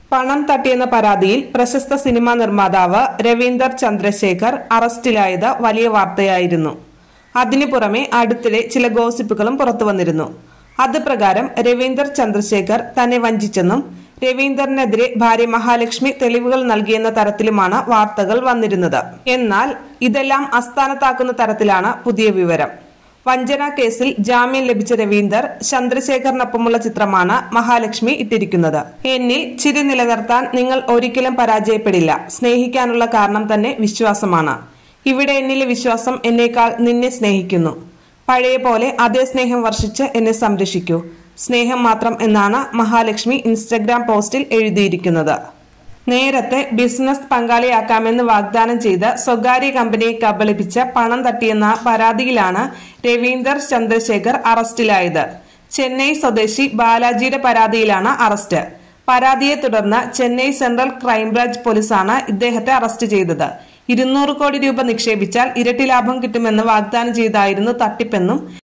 പണം തട്ടിയെന്ന പരാതിയിൽ പ്രശസ്ത സിനിമാ നിർമ്മാതാവ് രവീന്ദർ ചന്ദ്രശേഖർ അറസ്റ്റിലായത് വലിയ വാർത്തയായിരുന്നു അതിനു പുറമെ അടുത്തിടെ ചില ഗോസിപ്പുകളും പുറത്തു വന്നിരുന്നു അത് പ്രകാരം രവീന്ദർ ചന്ദ്രശേഖർ തന്നെ വഞ്ചിച്ചെന്നും രവീന്ദറിനെതിരെ ഭാര്യ മഹാലക്ഷ്മി തെളിവുകൾ നൽകിയെന്ന തരത്തിലുമാണ് വാർത്തകൾ വന്നിരുന്നത് എന്നാൽ ഇതെല്ലാം അസ്ഥാനത്താക്കുന്ന തരത്തിലാണ് പുതിയ വിവരം വഞ്ചന കേസിൽ ജാമ്യം ലഭിച്ച രവീന്ദർ ചന്ദ്രശേഖറിനൊപ്പമുള്ള ചിത്രമാണ് മഹാലക്ഷ്മി ഇട്ടിരിക്കുന്നത് എന്നിൽ ചിരി നിലനിർത്താൻ നിങ്ങൾ ഒരിക്കലും പരാജയപ്പെടില്ല സ്നേഹിക്കാനുള്ള കാരണം തന്നെ വിശ്വാസമാണ് ഇവിടെ എന്നിലെ വിശ്വാസം എന്നേക്കാൾ നിന്നെ സ്നേഹിക്കുന്നു പഴയ പോലെ അതേ സ്നേഹം വർഷിച്ച് എന്നെ സംരക്ഷിക്കൂ സ്നേഹം മാത്രം എന്നാണ് മഹാലക്ഷ്മി ഇൻസ്റ്റഗ്രാം പോസ്റ്റിൽ എഴുതിയിരിക്കുന്നത് നേരത്തെ ബിസിനസ് പങ്കാളിയാക്കാമെന്ന് വാഗ്ദാനം ചെയ്ത് സ്വകാര്യ കമ്പനിയെ കബളിപ്പിച്ച പണം തട്ടിയെന്ന പരാതിയിലാണ് രവീന്ദർ ചന്ദ്രശേഖർ അറസ്റ്റിലായത് ചെന്നൈ സ്വദേശി ബാലാജിയുടെ പരാതിയിലാണ് അറസ്റ്റ് പരാതിയെ തുടർന്ന് ചെന്നൈ സെൻട്രൽ ക്രൈംബ്രാഞ്ച് പോലീസാണ് ഇദ്ദേഹത്തെ അറസ്റ്റ് ചെയ്തത് ഇരുന്നൂറ് കോടി രൂപ നിക്ഷേപിച്ചാൽ ഇരട്ടി ലാഭം കിട്ടുമെന്ന് വാഗ്ദാനം ചെയ്തായിരുന്നു തട്ടിപ്പെന്നും